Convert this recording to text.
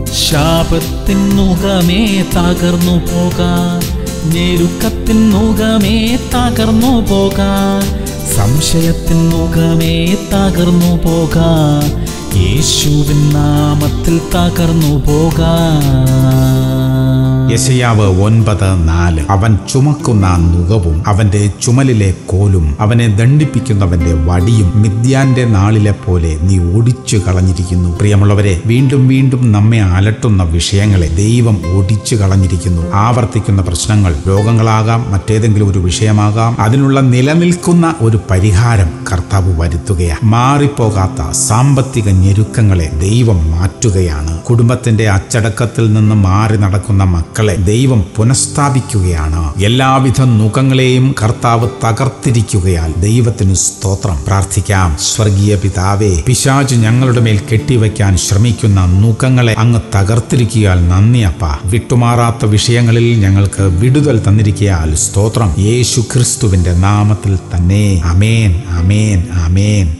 ശാപത്തിൻ മുഖമേ തകർന്നു പോകാൻ ഞെരുക്കത്തിൻ മുഖമേ തകർന്നു പോകാൻ സംശയത്തിൻ മുഖമേ തകർന്നു പോകാൻ യേശുവിൻ നാമത്തിൽ തകർന്നു പോകാൻ യശയാവ് ഒൻപത് നാല് അവൻ ചുമക്കുന്ന നുകവും അവന്റെ ചുമലിലെ കോലും അവനെ ദണ്ഡിപ്പിക്കുന്നവന്റെ വടിയും മിഥ്യാന്റെ നാളിലെ പോലെ നീ ഓടിച്ചു കളഞ്ഞിരിക്കുന്നു പ്രിയമുള്ളവരെ വീണ്ടും വീണ്ടും നമ്മെ അലട്ടുന്ന വിഷയങ്ങളെ ദൈവം ഓടിച്ചു കളഞ്ഞിരിക്കുന്നു ആവർത്തിക്കുന്ന പ്രശ്നങ്ങൾ രോഗങ്ങളാകാം മറ്റേതെങ്കിലും ഒരു വിഷയമാകാം അതിനുള്ള നിലനിൽക്കുന്ന ഒരു പരിഹാരം കർത്താവ് വരുത്തുകയാണ് മാറിപ്പോകാത്ത സാമ്പത്തിക ഞെരുക്കങ്ങളെ ദൈവം മാറ്റുകയാണ് കുടുംബത്തിന്റെ അച്ചടക്കത്തിൽ നിന്ന് മാറി നടക്കുന്ന മക്കളെ ദൈവം പുനഃസ്ഥാപിക്കുകയാണ് എല്ലാവിധ നുഖങ്ങളെയും കർത്താവ് തകർത്തിരിക്കുകയാൽ ദൈവത്തിന് സ്തോത്രം പ്രാർത്ഥിക്കാം സ്വർഗീയ പിതാവേ പിശാച് ഞങ്ങളുടെ മേൽ കെട്ടിവെക്കാൻ ശ്രമിക്കുന്ന നുഖങ്ങളെ അങ്ങ് തകർത്തിരിക്കിയാൽ നന്ദിയപ്പ വിട്ടുമാറാത്ത വിഷയങ്ങളിൽ ഞങ്ങൾക്ക് വിടുതൽ തന്നിരിക്കയാൽ സ്തോത്രം യേശു ക്രിസ്തുവിന്റെ നാമത്തിൽ തന്നെ അമേൻ അമേൻ അമേൻ